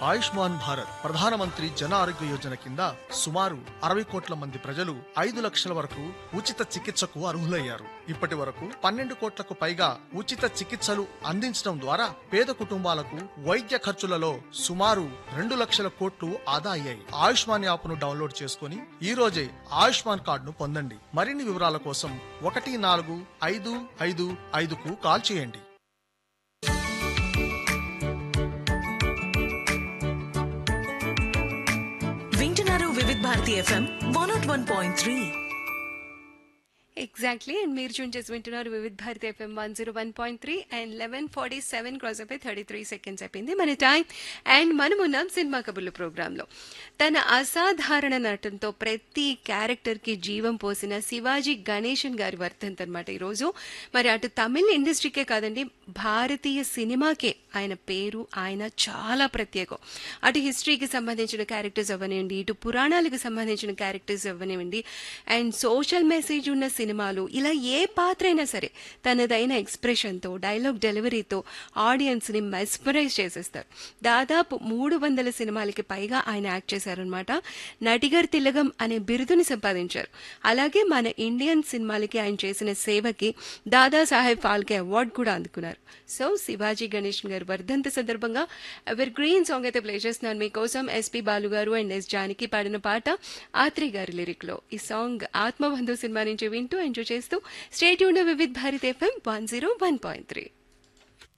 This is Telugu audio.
ఆయుష్మాన్ భారత్ ప్రధానమంత్రి జన ఆరోగ్య యోజన కింద సుమారు అరవై కోట్ల మంది ప్రజలు ఐదు లక్షల వరకు ఉచిత చికిత్సకు అర్హులయ్యారు ఇప్పటి వరకు పన్నెండు కోట్లకు పైగా ఉచిత చికిత్సలు అందించడం ద్వారా పేద కుటుంబాలకు వైద్య ఖర్చులలో సుమారు రెండు లక్షల కోట్లు ఆదా అయ్యాయి ఆయుష్మాన్ యాప్ను డౌన్లోడ్ చేసుకుని ఈ రోజే ఆయుష్మాన్ కార్డును పొందండి మరిన్ని వివరాల కోసం ఒకటి నాలుగు ఐదు ఐదు ఐదుకు కాల్ చేయండి వింటున్నారు Vividh Bharati FM one nought one point three exactly and మీరు చూన్ చేసి వింటున్నారు Vividh Bharati FM one zero one point three and eleven forty seven cross అయిపోయి థర్టీ త్రీ సెకండ్స్ అయిపోయింది మన టైం అండ్ మనం ఉన్నాం సినిమా కబుర్లు ప్రోగ్రాంలో తన అసాధారణ నటనతో ప్రతి క్యారెక్టర్కి జీవం పోసిన శివాజీ గణేశన్ గారి వర్ధంత్ అనమాట ఈరోజు మరి అటు తమిళ ఇండస్ట్రీకే కాదండి భారతీయ సినిమాకే ఆయన పేరు ఆయన చాలా ప్రత్యేకం అటు హిస్టరీకి సంబంధించిన క్యారెక్టర్స్ అవ్వనివ్వండి ఇటు పురాణాలకు సంబంధించిన క్యారెక్టర్స్ అవ్వనివ్వండి అండ్ సోషల్ మెసేజ్ ఉన్న సినిమాలు ఇలా ఏ పాత్ర అయినా సరే తనదైన ఎక్స్ప్రెషన్తో డైలాగ్ డెలివరీతో ఆడియన్స్ని మెస్పరైజ్ చేసేస్తారు దాదాపు మూడు వందల సినిమాలకి పైగా ఆయన యాక్ట్ చేశారనమాట నటిగర్ తిలగం అనే బిరుదుని సంపాదించారు అలాగే మన ఇండియన్ సినిమాలకి ఆయన చేసిన సేవకి దాదాసాహెబ్ ఫాల్కే అవార్డు కూడా అందుకున్నారు సో శివాజీ గణేష్ గారు వర్ధంతి సందర్భంగా ఎవర్ గ్రీన్ సాంగ్ అయితే ప్లే చేస్తున్నాను మీకోసం ఎస్పి బాలు గారు అండ్ ఎస్ జానకి పాడిన పాట ఆత్రి గారి లిరిక్ లో ఈ సాంగ్ ఆత్మబంధు సినిమా నుంచి వింటూ ఎంజాయ్ చేస్తూ స్టేట్ యూన్ Vividh Bharat FM one zero one point three